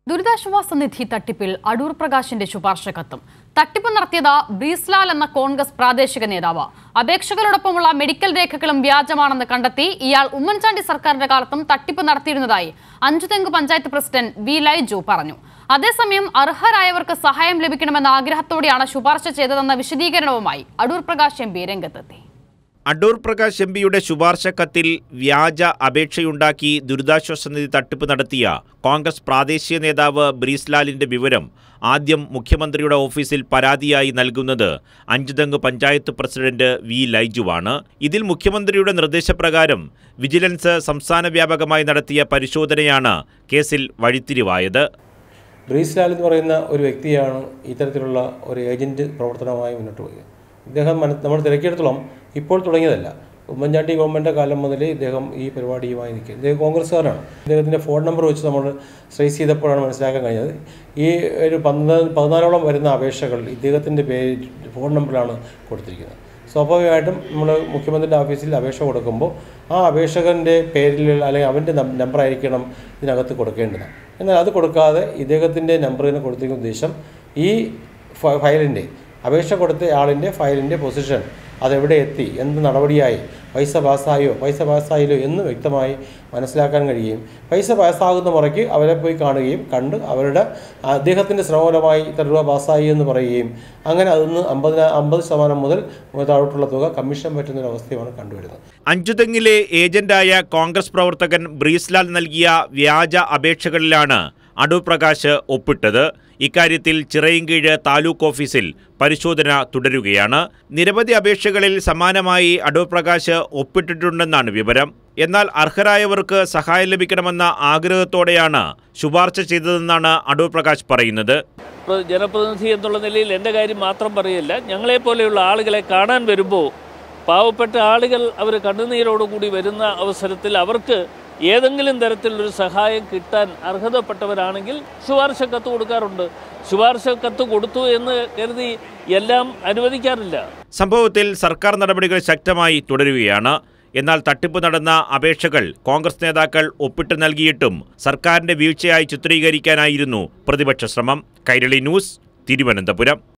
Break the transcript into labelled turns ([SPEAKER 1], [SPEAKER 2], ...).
[SPEAKER 1] ദുരിതാശ്വാസ നിധി തട്ടിപ്പിൽ അടൂർ പ്രകാശിന്റെ ശുപാർശ കത്തും തട്ടിപ്പ് നടത്തിയത് ബ്രീസ്ലാൽ എന്ന കോൺഗ്രസ് പ്രാദേശിക നേതാവ് അപേക്ഷകളോടൊപ്പമുള്ള മെഡിക്കൽ രേഖകളും വ്യാജമാണെന്ന് കണ്ടെത്തി ഇയാൾ ഉമ്മൻചാണ്ടി സർക്കാരിന്റെ കാലത്തും തട്ടിപ്പ് നടത്തിയിരുന്നതായി അഞ്ചുതെങ്ക് പഞ്ചായത്ത് പ്രസിഡന്റ് വി ലൈജു പറഞ്ഞു അതേസമയം അർഹരായവർക്ക് സഹായം ലഭിക്കണമെന്ന ആഗ്രഹത്തോടെയാണ് ശുപാർശ ചെയ്തതെന്ന വിശദീകരണവുമായി അടൂർ പ്രകാശ് എം പി രംഗത്തെത്തി
[SPEAKER 2] അടൂർ പ്രകാശ് എം പിയുടെ ശുപാർശ കത്തിൽ വ്യാജ അപേക്ഷയുണ്ടാക്കി ദുരിതാശ്വാസ നിധി തട്ടിപ്പ് നടത്തിയ കോൺഗ്രസ് പ്രാദേശിക നേതാവ് ബ്രീസ്ലാലിന്റെ വിവരം ആദ്യം മുഖ്യമന്ത്രിയുടെ ഓഫീസിൽ പരാതിയായി നൽകുന്നത് അഞ്ചുതെങ്ങ് പഞ്ചായത്ത് പ്രസിഡന്റ് വി ലൈജുവാണ് ഇതിൽ മുഖ്യമന്ത്രിയുടെ നിർദ്ദേശപ്രകാരം വിജിലൻസ് സംസ്ഥാന വ്യാപകമായി നടത്തിയ പരിശോധനയാണ് കേസിൽ വഴിത്തിരിവായത്
[SPEAKER 3] ബ്രീസ്ലാൽ എന്ന് പറയുന്ന ഒരു വ്യക്തിയാണ് ഇത്തരത്തിലുള്ള ഒരു ഏജൻറ്റ് പ്രവർത്തനവുമായി മുന്നോട്ട് പോയത് ഇദ്ദേഹം മന നമ്മൾ തിരക്കിയെടുത്തോളം ഇപ്പോൾ തുടങ്ങിയതല്ല ഉമ്മൻചാണ്ടി ഗവൺമെൻറ് കാലം മുതലേ ഇദ്ദേഹം ഈ പരിപാടിയുമായി നിൽക്കുക ഇദ്ദേഹം കോൺഗ്രസ്സുകാരാണ് ഇദ്ദേഹത്തിൻ്റെ ഫോൺ നമ്പർ വെച്ച് നമ്മൾ ട്രേസ് ചെയ്തപ്പോഴാണ് മനസ്സിലാക്കാൻ കഴിഞ്ഞത് ഈ ഒരു പതിനാല് പതിനാലോളം വരുന്ന അപേക്ഷകൾ ഇദ്ദേഹത്തിൻ്റെ പേര് ഫോൺ നമ്പറിലാണ് കൊടുത്തിരിക്കുന്നത് സ്വാഭാവികമായിട്ടും നമ്മൾ മുഖ്യമന്ത്രിയുടെ ഓഫീസിൽ അപേക്ഷ കൊടുക്കുമ്പോൾ ആ അപേക്ഷകൻ്റെ പേരിൽ അല്ലെങ്കിൽ അവൻ്റെ നമ്പറായിരിക്കണം ഇതിനകത്ത് കൊടുക്കേണ്ടത് എന്നാൽ അത് കൊടുക്കാതെ ഇദ്ദേഹത്തിൻ്റെ നമ്പറിന് കൊടുത്തിരിക്കുന്ന ഉദ്ദേശം ഈ ഫ- ഫയലിൻ്റെ അപേക്ഷ കൊടുത്ത ആളിൻ്റെ ഫയലിൻ്റെ പൊസിഷൻ അതെവിടെ എത്തി എന്ത് നടപടിയായി പൈസ പാസ്സായോ പൈസ പാസ്സായില്ലോ എന്ന് വ്യക്തമായി മനസ്സിലാക്കാൻ കഴിയുകയും പൈസ പാസ്സാകുന്ന മുറയ്ക്ക് അവരെ പോയി കാണുകയും കണ്ട് അവരുടെ അദ്ദേഹത്തിൻ്റെ ശ്രമഫലമായി ഇത്ര രൂപ പാസ്സായി എന്ന് പറയുകയും അങ്ങനെ അതിന്ന് അമ്പതിന അമ്പത് ശതമാനം മുതൽ താഴോട്ടുള്ള തുക കമ്മീഷൻ പറ്റുന്ന ഒരു അവസ്ഥയാണ് കണ്ടുവരുന്നത്
[SPEAKER 2] അഞ്ചുതെങ്ങിലെ ഏജന്റായ കോൺഗ്രസ് പ്രവർത്തകൻ ബ്രീസ്ലാൽ നൽകിയ വ്യാജ അപേക്ഷകളിലാണ് അടൂർ പ്രകാശ് ഒപ്പിട്ടത് ഇക്കാര്യത്തിൽ ചിറയിൻകീഴ് താലൂക്ക് ഓഫീസിൽ പരിശോധന തുടരുകയാണ് നിരവധി അപേക്ഷകളിൽ സമാനമായി അടൂർ പ്രകാശ് ഒപ്പിട്ടിട്ടുണ്ടെന്നാണ് വിവരം എന്നാൽ അർഹരായവർക്ക് സഹായം ലഭിക്കണമെന്ന ആഗ്രഹത്തോടെയാണ് ശുപാർശ ചെയ്തതെന്നാണ് അടൂർ പ്രകാശ് പറയുന്നത്
[SPEAKER 4] പ്ര- ജനപ്രതിനിധി എന്നുള്ള നിലയിൽ എൻ്റെ കാര്യം മാത്രം പറയല്ല ഞങ്ങളെപ്പോലെയുള്ള ആളുകളെ കാണാൻ വരുമ്പോൾ പാവപ്പെട്ട ആളുകൾ അവർ കണ്ണുനീരോടുകൂടി വരുന്ന അവസരത്തിൽ അവർക്ക് ഏതെങ്കിലും തരത്തിലൊരു സഹായം കിട്ടാൻ അർഹതപ്പെട്ടവരാണെങ്കിൽ ശുപാർശ കത്ത് കൊടുക്കാറുണ്ട് ശുപാർശ കത്ത് കൊടുത്തു എന്ന് കരുതി എല്ലാം അനുവദിക്കാറില്ല
[SPEAKER 2] സംഭവത്തിൽ സർക്കാർ നടപടികൾ ശക്തമായി തുടരുകയാണ് എന്നാൽ തട്ടിപ്പ് നടന്ന അപേക്ഷകൾ കോൺഗ്രസ് നേതാക്കൾ ഒപ്പിട്ട് നൽകിയിട്ടും സർക്കാരിന്റെ വീഴ്ചയായി ചിത്രീകരിക്കാനായിരുന്നു പ്രതിപക്ഷ ശ്രമം കൈരളി ന്യൂസ് തിരുവനന്തപുരം